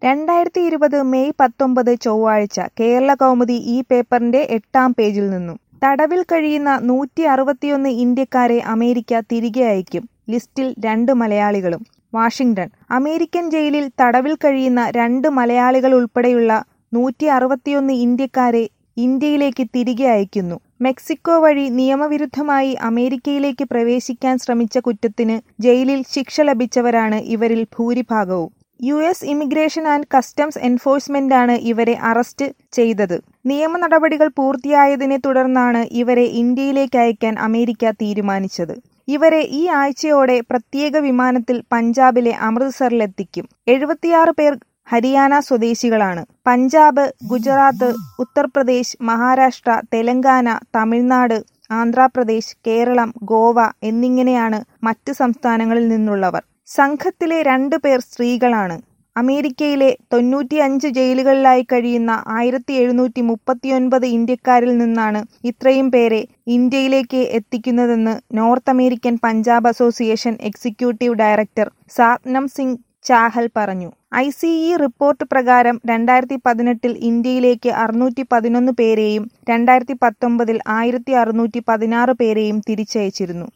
രണ്ടായിരത്തി ഇരുപത് മെയ് പത്തൊമ്പത് ചൊവ്വാഴ്ച കേരളകൗമുദി ഈ പേപ്പറിന്റെ എട്ടാം പേജിൽ നിന്നും തടവിൽ കഴിയുന്ന നൂറ്റി അറുപത്തിയൊന്ന് ഇന്ത്യക്കാരെ അമേരിക്ക തിരികെ അയക്കും ലിസ്റ്റിൽ രണ്ട് മലയാളികളും വാഷിംഗ്ടൺ അമേരിക്കൻ ജയിലിൽ തടവിൽ കഴിയുന്ന രണ്ട് മലയാളികളുൾപ്പെടെയുള്ള നൂറ്റി അറുപത്തിയൊന്ന് ഇന്ത്യക്കാരെ ഇന്ത്യയിലേക്ക് തിരികെ അയക്കുന്നു മെക്സിക്കോ വഴി നിയമവിരുദ്ധമായി അമേരിക്കയിലേക്ക് പ്രവേശിക്കാൻ ശ്രമിച്ച കുറ്റത്തിന് ജയിലിൽ ശിക്ഷ ലഭിച്ചവരാണ് ഇവരിൽ ഭൂരിഭാഗവും U S immigration and customs എൻഫോഴ്സ്മെന്റാണ് ഇവരെ അറസ്റ്റ് ചെയ്തത് നിയമ നടപടികൾ പൂർത്തിയായതിനെ തുടർന്നാണ് ഇവരെ ഇന്ത്യയിലേക്ക് അയക്കാൻ അമേരിക്ക തീരുമാനിച്ചത് ഇവരെ ഈ ആഴ്ചയോടെ പ്രത്യേക വിമാനത്തിൽ പഞ്ചാബിലെ അമൃത്സറിലെത്തിക്കും എഴുപത്തിയാറ് പേർ ഹരിയാന സ്വദേശികളാണ് പഞ്ചാബ് ഗുജറാത്ത് ഉത്തർപ്രദേശ് മഹാരാഷ്ട്ര തെലങ്കാന തമിഴ്നാട് ആന്ധ്രാപ്രദേശ് കേരളം ഗോവ എന്നിങ്ങനെയാണ് മറ്റ് സംസ്ഥാനങ്ങളിൽ നിന്നുള്ളവർ സംഘത്തിലെ രണ്ടു പേർ സ്ത്രീകളാണ് അമേരിക്കയിലെ തൊണ്ണൂറ്റിയഞ്ച് ജയിലുകളിലായി കഴിയുന്ന ആയിരത്തി എഴുന്നൂറ്റി മുപ്പത്തിയൊൻപത് ഇന്ത്യക്കാരിൽ നിന്നാണ് ഇത്രയും പേരെ ഇന്ത്യയിലേക്ക് എത്തിക്കുന്നതെന്ന് North American Punjab association executive director Satnam Singh Chahal പറഞ്ഞു ഐ സി ഇ റിപ്പോർട്ട് പ്രകാരം രണ്ടായിരത്തി പതിനെട്ടിൽ ഇന്ത്യയിലേക്ക് അറുന്നൂറ്റി പതിനൊന്ന് പേരെയും രണ്ടായിരത്തി പത്തൊമ്പതിൽ ആയിരത്തി അറുന്നൂറ്റി പതിനാറ് പേരെയും തിരിച്ചയച്ചിരുന്നു